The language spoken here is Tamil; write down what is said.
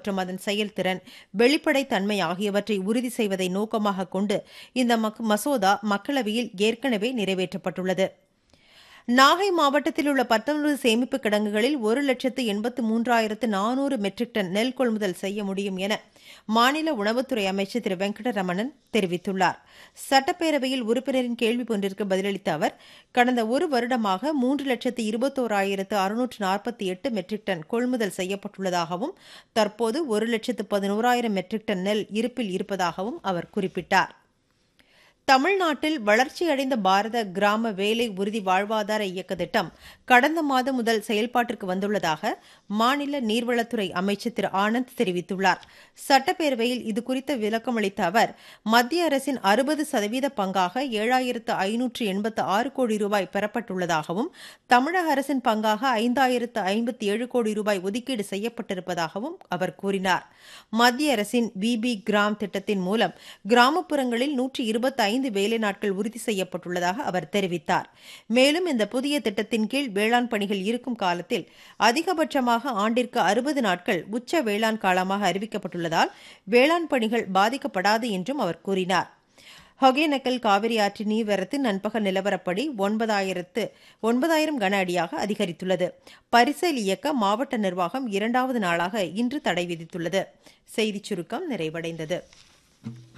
மற்றும் அதன் செயல்திறன் வெளிப்படைத்தன்மை ஆகியவற்றை உறுதி செய்வதை நோக்கமாக கொண்டு இந்த மசோதா மக்களவையில் ஏற்கனவே நிறைவேற்றப்பட்டுள்ளது நாகை மாவட்டத்தில் உள்ள பத்தொன்பது சேமிப்பு கிடங்குகளில் ஒரு லட்சத்து எண்பத்து மூன்றாயிரத்து நானூறு மெட்ரிக் டன் நெல் கொள்முதல் செய்ய முடியும் என மாநில உணவுத்துறை அமைச்சர் திரு வெங்கடரமணன் தெரிவித்துள்ளார் சட்டப்பேரவையில் உறுப்பினரின் கேள்வி ஒன்றிற்கு பதிலளித்த அவர் கடந்த ஒரு வருடமாக மூன்று லட்சத்து இருபத்தோராயிரத்து அறுநூற்று நாற்பத்தி எட்டு மெட்ரிக் டன் கொள்முதல் செய்யப்பட்டுள்ளதாகவும் தற்போது ஒரு லட்சத்து பதினோராயிரம் மெட்ரிக் டன் நெல் இருப்பில் இருப்பதாகவும் அவர் குறிப்பிட்டார் தமிழ்நாட்டில் வளர்ச்சியடைந்த பாரத கிராம வேலை உறுதி வாழ்வாதார இயக்க திட்டம் கடந்த மாதம் முதல் செயல்பாட்டிற்கு வந்துள்ளதாக மாநில நீர்வளத்துறை அமைச்சர் திரு ஆனந்த் தெரிவித்துள்ளார் சட்டப்பேரவையில் இதுகுறித்த விளக்கமளித்த அவர் மத்திய அரசின் அறுபது சதவீத பங்காக ஏழாயிரத்து ஐநூற்று எண்பத்து ஆறு கோடி ரூபாய் பெறப்பட்டுள்ளதாகவும் தமிழக அரசின் பங்காக ஐந்தாயிரத்து ஐம்பத்தி ஏழு கோடி ரூபாய் ஒதுக்கீடு செய்யப்பட்டிருப்பதாகவும் அவர் கூறினார் மத்திய அரசின் பிபி கிராம் திட்டத்தின் மூலம் கிராமப்புறங்களில் நூற்றி இருபத்தி ஐந்து வேலை நாட்கள் உறுதி செய்யப்பட்டுள்ளதாக அவர் தெரிவித்தார் மேலும் இந்த புதிய திட்டத்தின் கீழ் வேளாண் பணிகள் இருக்கும் காலத்தில் அதிகபட்சமாக ஆண்டிற்கு அறுபது நாட்கள் உச்ச வேளாண் காலமாக அறிவிக்கப்பட்டுள்ளதால் வேளாண் பணிகள் பாதிக்கப்படாது என்றும் அவர் கூறினார் ஒகேனக்கல் காவிரி ஆற்றின் நீர்வரத்து நண்பகல் நிலவரப்படி ஒன்பதாயிரத்து ஒன்பதாயிரம் கன அடியாக அதிகரித்துள்ளது பரிசல் இயக்க மாவட்ட நிர்வாகம் இரண்டாவது நாளாக இன்று தடை விதித்துள்ளது செய்திச் சுருக்கம் நிறைவடைந்தது